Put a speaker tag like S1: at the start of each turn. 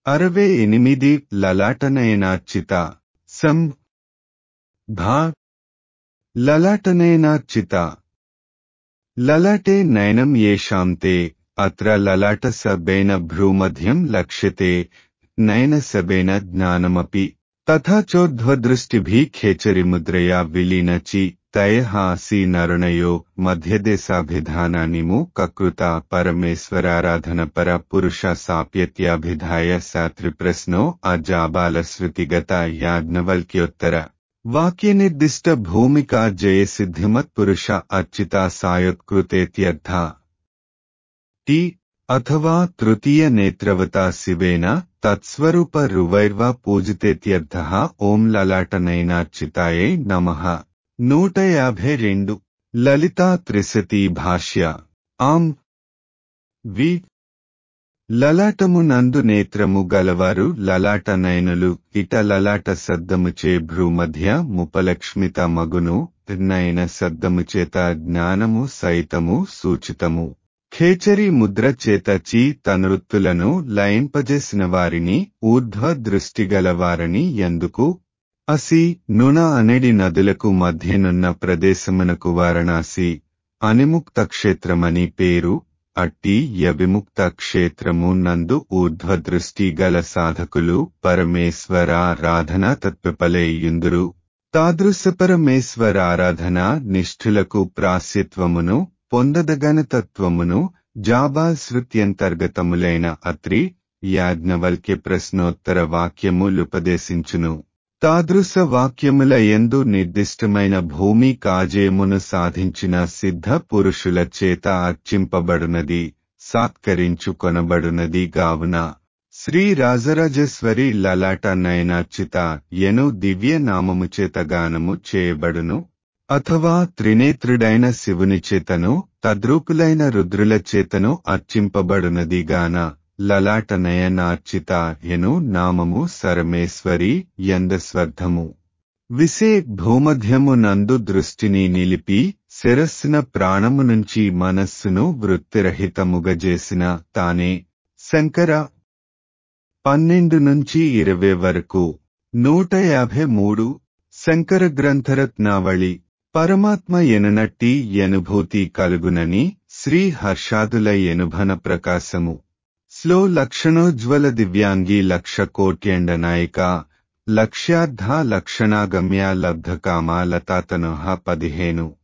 S1: అరవై ఎనిమిది లలాటనయనార్చిత సం భా లలాటనయనార్చిత లలాటే నయనం येषां ते అత్ర లలాట సబేన భ్రూమధ్యం లక్ష్యతే నయన సబేన జ్ఞానమపి తథా చోర్ధ్వదృష్టిభిः ఖేచరిముద్రయా విలీనచి తయహాసి నరుణయో మధ్యదేశాభిధానానిము కకృత పరమేశ్వరారాధన పర పురుష సాప్యత్యాభిధాయ శాత్రిప్రశ్నో అజాబాలశ్రుతిగత యాజ్ఞవల్క్యోత్తర వాక్యనిర్దిష్ట భూమికా జయసిద్ధిమత్ పురుష అర్చితా సాయోత్కృతేత్యర్థ టి అథవా తృతీయ నేత్రవతా శివేన తత్స్వరూప రువైర్వా పూజితేత్యర్థ ఓం లలాటనైనార్చితాయే నమః నూట యాభై రెండు లలితా త్రిశతి భాష్య ఆం వి లలాటమునందు నేత్రము గలవారు లలాట నయనులు ఇట లలాట సద్దముచే భ్రూమధ్య ముపలక్ష్మిత మగును నయన సద్దముచేత జ్ఞానము సైతము సూచితము ఖేచరి ముద్ర చేత చీ తనృత్తులను లయింపజేసిన వారిని ఊర్ధ్వ దృష్టిగలవారని ఎందుకు అసి నున అనెడి నదులకు మధ్యనున్న ప్రదేశమునకు వారణాసి అనిముక్త క్షేత్రమని పేరు అట్టి యవిముక్త క్షేత్రము నందు ఊర్ధ్వ దృష్టి గల సాధకులు పరమేశ్వరారాధన తత్వపలేయుందురు తాదృశ పరమేశ్వరారాధన నిష్ఠులకు ప్రాస్యత్వమును పొందదగనతత్వమును జాబాల్ శృత్యంతర్గతములైన అత్రి యాజ్ఞవల్క్య ప్రశ్నోత్తర వాక్యములుపదేశించును తాదృశ వాక్యముల ఎందు నిర్దిష్టమైన భూమి కాజేమును సాధించిన సిద్ధ పురుషుల చేత అర్చింపబడునది సాత్కరించుకొనబడునది గావున శ్రీ రాజరాజేశ్వరి లలాట నయనార్చిత ఎను దివ్య నామము చేత గానము చేయబడును అథవా త్రినేత్రుడైన శివుని చేతను తద్రూపులైన రుద్రుల చేతను అర్చింపబడునది గాన లలాట నయనార్చిత ఎను నామము సరమేశ్వరి ఎందస్వర్ధము విసే భూమధ్యము నందు దృష్టిని నిలిపి శిరస్సున ప్రాణము నుంచి మనస్సును వృత్తిరహితముగజేసిన తానే శంకర పన్నెండు నుంచి ఇరవై వరకు నూట యాభై మూడు శంకర గ్రంథరత్నావళి పరమాత్మ ఎనునట్టి ఎనుభూతి కలుగునని శ్రీ హర్షాదుల ఎనుభన ప్రకాశము స్లో లక్షణోజ్వల దివ్యాంగి లక్ష కోట్యండ నాయిక లక్ష్యార్థ లక్షణాగమ్య లబ్ధకామా లతాతనోహ పదిహేను